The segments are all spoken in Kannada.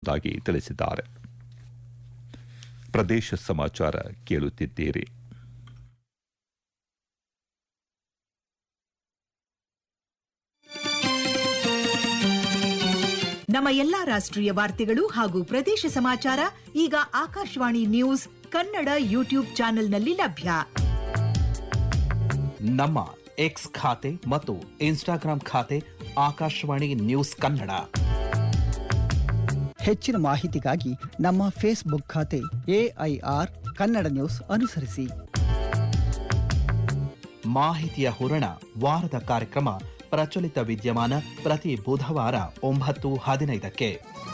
ಎಂಬುದಾಗಿ ತಿಳಿಸಿದ್ದಾರೆ ಪ್ರದೇಶ ಸಮಾಚಾರ ಕೇಳುತ್ತಿದ್ದೀರಿ ನಮ್ಮ ಎಲ್ಲಾ ರಾಷ್ಟ್ರೀಯ ವಾರ್ತೆಗಳು ಹಾಗೂ ಪ್ರದೇಶ ಸಮಾಚಾರ ಈಗ ಆಕಾಶವಾಣಿ ನ್ಯೂಸ್ ಕನ್ನಡ ಯೂಟ್ಯೂಬ್ ಚಾನೆಲ್ನಲ್ಲಿ ಲಭ್ಯ ನಮ್ಮ ಎಕ್ಸ್ ಖಾತೆ ಮತ್ತು ಇನ್ಸ್ಟಾಗ್ರಾಂ ಖಾತೆ ಆಕಾಶವಾಣಿ ನ್ಯೂಸ್ ಕನ್ನಡ ಹೆಚ್ಚಿನ ಮಾಹಿತಿಗಾಗಿ ನಮ್ಮ ಫೇಸ್ಬುಕ್ ಖಾತೆ ಎಐಆರ್ ಕನ್ನಡ ನ್ಯೂಸ್ ಅನುಸರಿಸಿ ಮಾಹಿತಿಯ ಹೂರಣ ವಾರದ ಕಾರ್ಯಕ್ರಮ ಪ್ರಚಲಿತ ವಿದ್ಯಮಾನ ಪ್ರತಿ ಬುಧವಾರ ಒಂಬತ್ತು ಹದಿನೈದಕ್ಕೆ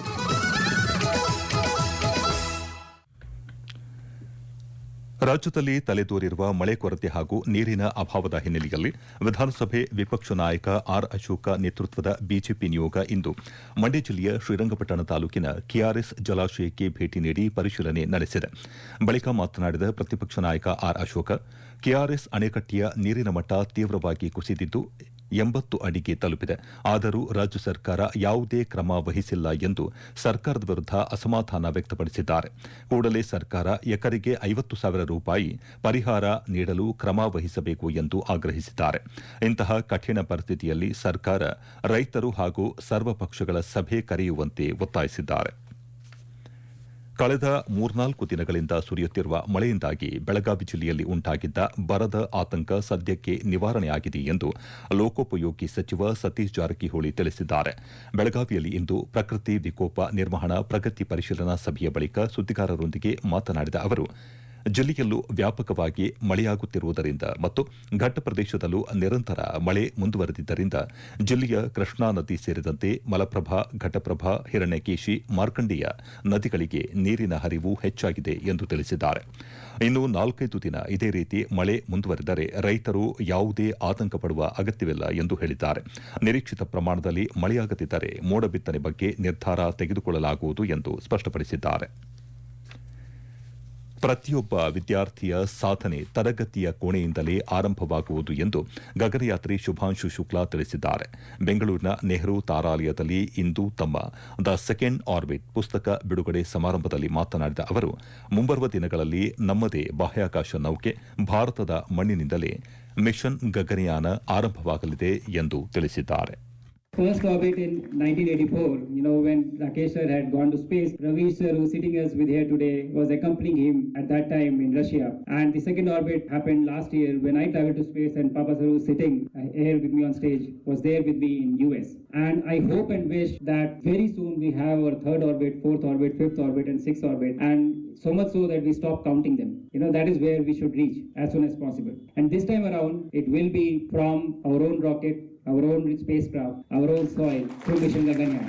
ರಾಜ್ಯದಲ್ಲಿ ತಲೆದೋರಿರುವ ಮಳೆ ಕೊರತೆ ಹಾಗೂ ನೀರಿನ ಅಭಾವದ ಹಿನ್ನೆಲೆಯಲ್ಲಿ ವಿಧಾನಸಭೆ ವಿಪಕ್ಷ ನಾಯಕ ಆರ್ ಅಶೋಕ ನೇತೃತ್ವದ ಬಿಜೆಪಿ ನಿಯೋಗ ಇಂದು ಮಂಡ್ಯ ಜಿಲ್ಲೆಯ ಶ್ರೀರಂಗಪಟ್ಟಣ ತಾಲೂಕಿನ ಕೆಆರ್ಎಸ್ ಜಲಾಶಯಕ್ಕೆ ಭೇಟಿ ನೀಡಿ ಪರಿಶೀಲನೆ ನಡೆಸಿದೆ ಬಳಿಕ ಮಾತನಾಡಿದ ಪ್ರತಿಪಕ್ಷ ನಾಯಕ ಆರ್ ಅಶೋಕ ಕೆಆರ್ಎಸ್ ಅಣೆಕಟ್ಟೆಯ ನೀರಿನ ಮಟ್ಟ ತೀವ್ರವಾಗಿ ಕುಸಿದಿದ್ದು ಎಂಬತ್ತು ಅಡಿಗೆ ತಲುಪಿದೆ ಆದರೂ ರಾಜ್ಯ ಸರ್ಕಾರ ಯಾವುದೇ ಕ್ರಮ ವಹಿಸಿಲ್ಲ ಎಂದು ಸರ್ಕಾರದ ವಿರುದ್ಧ ಅಸಮಾಧಾನ ವ್ಯಕ್ತಪಡಿಸಿದ್ದಾರೆ ಕೂಡಲೇ ಸರ್ಕಾರ ಎಕರೆಗೆ ಐವತ್ತು ಸಾವಿರ ರೂಪಾಯಿ ಪರಿಹಾರ ನೀಡಲು ಕ್ರಮ ವಹಿಸಬೇಕು ಎಂದು ಆಗ್ರಹಿಸಿದ್ದಾರೆ ಇಂತಹ ಕಠಿಣ ಪರಿಸ್ಥಿತಿಯಲ್ಲಿ ಸರ್ಕಾರ ರೈತರು ಹಾಗೂ ಸರ್ವಪಕ್ಷಗಳ ಸಭೆ ಕರೆಯುವಂತೆ ಒತ್ತಾಯಿಸಿದ್ದಾರೆ ಕಳೆದ ಮೂರ್ನಾಲ್ಕು ದಿನಗಳಿಂದ ಸುರಿಯುತ್ತಿರುವ ಮಳೆಯಿಂದಾಗಿ ಬೆಳಗಾವಿ ಜಿಲ್ಲೆಯಲ್ಲಿ ಉಂಟಾಗಿದ್ದ ಬರದ ಆತಂಕ ಸದ್ಯಕ್ಕೆ ನಿವಾರಣೆಯಾಗಿದೆ ಎಂದು ಲೋಕೋಪಯೋಗಿ ಸಚಿವ ಸತೀಶ್ ಜಾರಕಿಹೊಳಿ ತಿಳಿಸಿದ್ದಾರೆ ಬೆಳಗಾವಿಯಲ್ಲಿ ಇಂದು ಪ್ರಕೃತಿ ವಿಕೋಪ ನಿರ್ವಹಣಾ ಪ್ರಗತಿ ಪರಿಶೀಲನಾ ಸಭೆಯ ಬಳಿಕ ಸುದ್ದಿಗಾರರೊಂದಿಗೆ ಮಾತನಾಡಿದ ಅವರು ಜಿಲ್ಲೆಯಲ್ಲೂ ವ್ಯಾಪಕವಾಗಿ ಮಳೆಯಾಗುತ್ತಿರುವುದರಿಂದ ಮತ್ತು ಘಟ್ಟ ಪ್ರದೇಶದಲ್ಲೂ ನಿರಂತರ ಮಳೆ ಮುಂದುವರೆದಿದ್ದರಿಂದ ಜಿಲ್ಲೆಯ ಕೃಷ್ಣಾ ನದಿ ಸೇರಿದಂತೆ ಮಲಪ್ರಭಾ ಘಟಪ್ರಭಾ ಹಿರಣ್ಯಕೇಶಿ ಮಾರ್ಕಂಡೇಯ ನದಿಗಳಿಗೆ ನೀರಿನ ಹರಿವು ಹೆಚ್ಚಾಗಿದೆ ಎಂದು ತಿಳಿಸಿದ್ದಾರೆ ಇನ್ನು ನಾಲ್ಕೈದು ದಿನ ಇದೇ ರೀತಿ ಮಳೆ ಮುಂದುವರೆದರೆ ರೈತರು ಯಾವುದೇ ಆತಂಕ ಪಡುವ ಅಗತ್ಯವಿಲ್ಲ ಎಂದು ಹೇಳಿದ್ದಾರೆ ನಿರೀಕ್ಷಿತ ಪ್ರಮಾಣದಲ್ಲಿ ಮಳೆಯಾಗದಿದ್ದರೆ ಮೋಡ ಬಿತ್ತನೆ ಬಗ್ಗೆ ನಿರ್ಧಾರ ತೆಗೆದುಕೊಳ್ಳಲಾಗುವುದು ಎಂದು ಸ್ಪಷ್ಟಪಡಿಸಿದ್ದಾರೆ ಪ್ರತಿಯೊಬ್ಬ ವಿದ್ಯಾರ್ಥಿಯ ಸಾಧನೆ ತರಗತಿಯ ಕೋಣೆಯಿಂದಲೇ ಆರಂಭವಾಗುವುದು ಎಂದು ಗಗನಯಾತ್ರಿ ಶುಭಾಂಶು ಶುಕ್ಲಾ ತಿಳಿಸಿದ್ದಾರೆ ಬೆಂಗಳೂರಿನ ನೆಹರು ತಾರಾಲಯದಲ್ಲಿ ಇಂದು ತಮ್ಮ ದ ಸೆಕೆಂಡ್ ಆರ್ಬಿಟ್ ಪುಸ್ತಕ ಬಿಡುಗಡೆ ಸಮಾರಂಭದಲ್ಲಿ ಮಾತನಾಡಿದ ಅವರು ಮುಂಬರುವ ದಿನಗಳಲ್ಲಿ ನಮ್ಮದೇ ಬಾಹ್ಯಾಕಾಶ ನೌಕೆ ಭಾರತದ ಮಣ್ಣಿನಿಂದಲೇ ಮಿಷನ್ ಗಗನಯಾನ ಆರಂಭವಾಗಲಿದೆ ಎಂದು ತಿಳಿಸಿದ್ದಾರೆ first orbit in 1984, you know, when Rakesh sir had gone to space, Ravi sir, who's sitting us with here today, was accompanying him at that time in Russia. And the second orbit happened last year when I traveled to space and Papa sir, who's sitting uh, here with me on stage, was there with me in US. And I hope and wish that very soon we have our third orbit, fourth orbit, fifth orbit, and sixth orbit. And so much so that we stop counting them. You know, that is where we should reach as soon as possible. And this time around, it will be from our own rocket, our own spacecraft, our own soil through Mission Gaganyaan.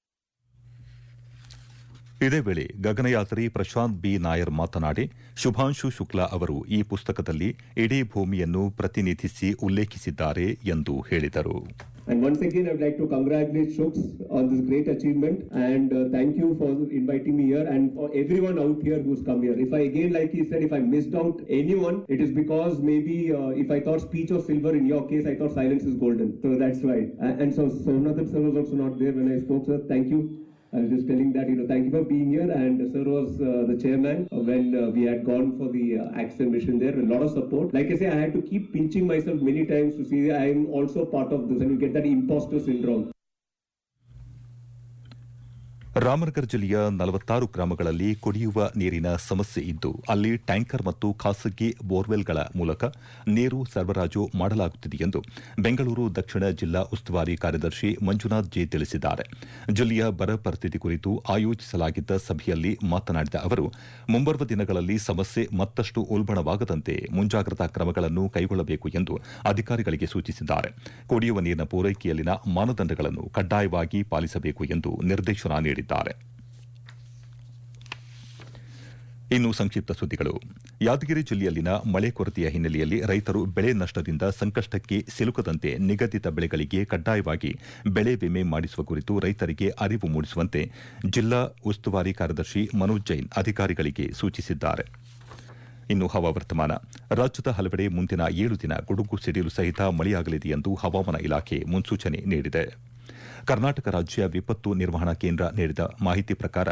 ಇದೇ ವೇಳೆ ಗಗನಯಾತ್ರಿ ಪ್ರಶಾಂತ್ ಬಿ ನಾಯರ್ ಮಾತನಾಡಿ ಶುಭಾಂಶು ಶುಕ್ಲಾ ಅವರು ಈ ಪುಸ್ತಕದಲ್ಲಿ ಇಡೀ ಭೂಮಿಯನ್ನು ಪ್ರತಿನಿಧಿಸಿ ಉಲ್ಲೇಖಿಸಿದ್ದಾರೆ ಎಂದು ಹೇಳಿದರು And once again, I would like to congratulate Shooks on this great achievement and uh, thank you for inviting me here and for everyone out here who's come here. If I again, like he said, if I missed out anyone, it is because maybe uh, if I thought speech was silver, in your case, I thought silence is golden. So that's right. And, and so Sonathan sir was also not there when I spoke, sir. Thank you. I was just telling that, you know, thank you for being here. And sir was uh, the chairman when uh, we had gone for the uh, action mission there. A lot of support. Like I say, I had to keep pinching myself many times to see I am also part of this and you get that imposter syndrome. Ramanagara ಜಿಲ್ಲೆಯ ನಲವತ್ತಾರು ಗ್ರಾಮಗಳಲ್ಲಿ ಕುಡಿಯುವ ನೀರಿನ ಸಮಸ್ಯೆ ಇದ್ದು ಅಲ್ಲಿ ಟ್ಯಾಂಕರ್ ಮತ್ತು ಖಾಸಗಿ ಬೋರ್ವೆಲ್ಗಳ ಮೂಲಕ ನೀರು ಸರಬರಾಜು ಮಾಡಲಾಗುತ್ತಿದೆ ಎಂದು ಬೆಂಗಳೂರು ದಕ್ಷಿಣ ಜಿಲ್ಲಾ ಉಸ್ತುವಾರಿ ಕಾರ್ಯದರ್ಶಿ ಮಂಜುನಾಥ್ ಜೆ ತಿಳಿಸಿದ್ದಾರೆ ಜಿಲ್ಲೆಯ ಬರ ಪರಿಸ್ಥಿತಿ ಕುರಿತು ಆಯೋಜಿಸಲಾಗಿದ್ದ ಸಭೆಯಲ್ಲಿ ಮಾತನಾಡಿದ ಅವರು ಮುಂಬರುವ ದಿನಗಳಲ್ಲಿ ಸಮಸ್ಯೆ ಮತ್ತಷ್ಟು ಉಲ್ಬಣವಾಗದಂತೆ ಮುಂಜಾಗ್ರತಾ ಕ್ರಮಗಳನ್ನು ಕೈಗೊಳ್ಳಬೇಕು ಎಂದು ಅಧಿಕಾರಿಗಳಿಗೆ ಸೂಚಿಸಿದ್ದಾರೆ ಕುಡಿಯುವ ನೀರಿನ ಪೂರೈಕೆಯಲ್ಲಿನ ಮಾನದಂಡಗಳನ್ನು ಕಡ್ಡಾಯವಾಗಿ ಪಾಲಿಸಬೇಕು ಎಂದು ನಿರ್ದೇಶನ ನೀಡಿದ್ದಾರೆ ಇನ್ನು ಸಂಕ್ಷಿಪ್ತ ಸುದ್ದಿಗಳು ಯಾದಗಿರಿ ಜಿಲ್ಲೆಯಲ್ಲಿನ ಮಳೆ ಕೊರತೆಯ ಹಿನ್ನೆಲೆಯಲ್ಲಿ ರೈತರು ಬೆಳೆ ನಷ್ಟದಿಂದ ಸಂಕಷ್ಟಕ್ಕೆ ಸಿಲುಕದಂತೆ ನಿಗದಿತ ಬೆಳೆಗಳಿಗೆ ಕಡ್ಡಾಯವಾಗಿ ಬೆಳೆ ವಿಮೆ ಮಾಡಿಸುವ ಕುರಿತು ರೈತರಿಗೆ ಅರಿವು ಮೂಡಿಸುವಂತೆ ಜಿಲ್ಲಾ ಉಸ್ತುವಾರಿ ಕಾರ್ಯದರ್ಶಿ ಮನೋಜ್ ಜೈನ್ ಅಧಿಕಾರಿಗಳಿಗೆ ಸೂಚಿಸಿದ್ದಾರೆ ಇನ್ನು ಹವಾವರ್ತಮಾನ ರಾಜ್ಯದ ಹಲವೆಡೆ ಮುಂದಿನ ಏಳು ದಿನ ಗುಡುಗು ಸಿಡಿಲು ಸಹಿತ ಮಳೆಯಾಗಲಿದೆ ಎಂದು ಹವಾಮಾನ ಇಲಾಖೆ ಮುನ್ಸೂಚನೆ ನೀಡಿದೆ ಕರ್ನಾಟಕ ರಾಜ್ಯ ವಿಪತ್ತು ನಿರ್ವಹಣಾ ಕೇಂದ್ರ ನೀಡಿದ ಮಾಹಿತಿ ಪ್ರಕಾರ